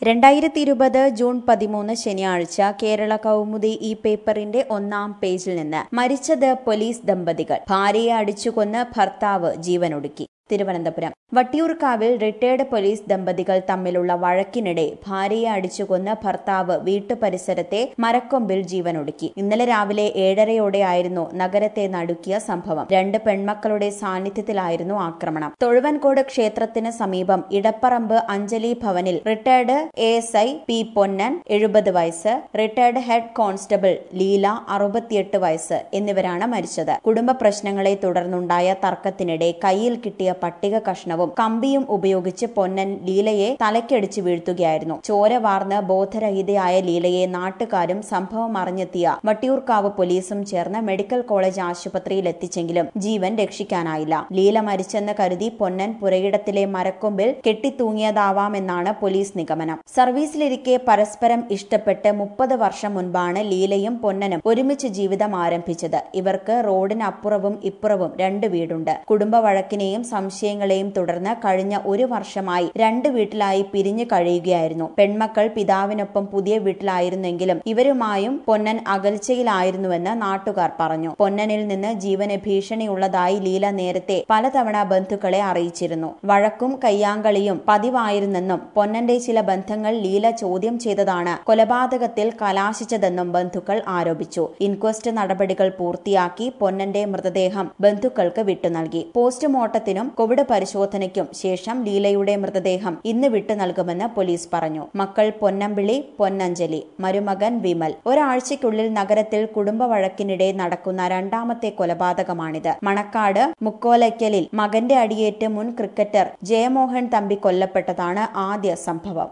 രണ്ടായിരത്തി ഇരുപത് ജൂൺ പതിമൂന്ന് ശനിയാഴ്ച കേരള കൗമുദി ഈ പേപ്പറിന്റെ ഒന്നാം പേജിൽ നിന്ന് മരിച്ചത് പോലീസ് ദമ്പതികൾ ഭാര്യയെ അടിച്ചുകൊന്ന് ഭർത്താവ് ജീവനൊടുക്കി തിരുവനന്തപുരം വട്ടിയൂർക്കാവിൽ റിട്ടയർഡ് പോലീസ് ദമ്പതികൾ തമ്മിലുള്ള വഴക്കിനിടെ ഭാര്യയെ അടിച്ചുകൊന്ന് ഭർത്താവ് വീട്ടുപരിസരത്തെ മരക്കൊമ്പിൽ ജീവനൊടുക്കി ഇന്നലെ രാവിലെ ഏഴരയോടെയായിരുന്നു നഗരത്തെ നടുക്കിയ സംഭവം രണ്ട് പെൺമക്കളുടെ സാന്നിധ്യത്തിലായിരുന്നു ആക്രമണം തൊഴുവൻകോട് ക്ഷേത്രത്തിന് സമീപം ഇടപ്പറമ്പ് അഞ്ജലി ഭവനിൽ retired A S I P Ponnan എഴുപത് വയസ്സ് റിട്ടയർഡ് ഹെഡ് കോൺസ്റ്റബിൾ ലീല അറുപത്തിയെട്ട് വയസ്സ് എന്നിവരാണ് മരിച്ചത് കുടുംബ പ്രശ്നങ്ങളെ തുടർന്നുണ്ടായ തർക്കത്തിനിടെ കയ്യിൽ കിട്ടിയ പട്ടിക കഷ്ണവും കമ്പിയും ഉപയോഗിച്ച് പൊന്നൻ ലീലയെ തലക്കടിച്ച് വീഴ്ത്തുകയായിരുന്നു ചോര വാർന്ന് ബോധരഹിതയായ ലീലയെ നാട്ടുകാരും സംഭവം അറിഞ്ഞെത്തിയ വട്ടിയൂർക്കാവ് പോലീസും ചേർന്ന് മെഡിക്കൽ കോളേജ് ആശുപത്രിയിൽ എത്തിച്ചെങ്കിലും ജീവൻ രക്ഷിക്കാനായില്ല ലീല മരിച്ചെന്ന് കരുതി പൊന്നൻ പുരയിടത്തിലെ മരക്കൊമ്പിൽ കെട്ടിത്തൂങ്ങിയതാവാമെന്നാണ് പോലീസ് നിഗമനം സർവീസിലിരിക്കെ പരസ്പരം ഇഷ്ടപ്പെട്ട് മുപ്പത് വർഷം മുൻപാണ് ലീലയും പൊന്നനും ഒരുമിച്ച് ജീവിതം ആരംഭിച്ചത് ഇവർക്ക് റോഡിനപ്പുറവും ഇപ്പുറവും രണ്ട് വീടുണ്ട് കുടുംബ വഴക്കിനെയും സംശയങ്ങളെയും തുടർന്ന് കഴിഞ്ഞ ഒരു വർഷമായി രണ്ട് വീട്ടിലായി പിരിഞ്ഞു കഴിയുകയായിരുന്നു പെൺമക്കൾ പിതാവിനൊപ്പം പുതിയ വീട്ടിലായിരുന്നെങ്കിലും ഇവരുമായും പൊന്നൻ അകൽച്ചയിലായിരുന്നുവെന്ന് നാട്ടുകാർ പറഞ്ഞു പൊന്നനിൽ നിന്ന് ജീവന് ഭീഷണിയുള്ളതായി ലീല നേരത്തെ പലതവണ ബന്ധുക്കളെ അറിയിച്ചിരുന്നു വഴക്കും കയ്യാങ്കളിയും പതിവായിരുന്നെന്നും പൊന്നന്റെ ചില ബന്ധങ്ങൾ ലീല ചോദ്യം ചെയ്തതാണ് കൊലപാതകത്തിൽ കലാശിച്ചതെന്നും ബന്ധുക്കൾ ആരോപിച്ചു ഇൻക്വസ്റ്റ് നടപടികൾ പൂർത്തിയാക്കി പൊന്നന്റെ മൃതദേഹം ബന്ധുക്കൾക്ക് വിട്ടു നൽകി പോസ്റ്റ്മോർട്ടത്തിനും കോവിഡ് പരിശോധനയ്ക്കും ശേഷം ലീലയുടെ മൃതദേഹം ഇന്ന് വിട്ടു നൽകുമെന്ന് പോലീസ് പറഞ്ഞു മക്കൾ പൊന്നമ്പിളി പൊന്നഞ്ജലി മരുമകൻ വിമൽ ഒരാഴ്ചയ്ക്കുള്ളിൽ നഗരത്തിൽ കുടുംബ വഴക്കിനിടെ നടക്കുന്ന രണ്ടാമത്തെ കൊലപാതകമാണിത് മണക്കാട് മുക്കോലയ്ക്കലിൽ മകന്റെ അടിയേറ്റ് മുൻ ക്രിക്കറ്റർ ജയമോഹൻ തമ്പി കൊല്ലപ്പെട്ടതാണ് ആദ്യ സംഭവം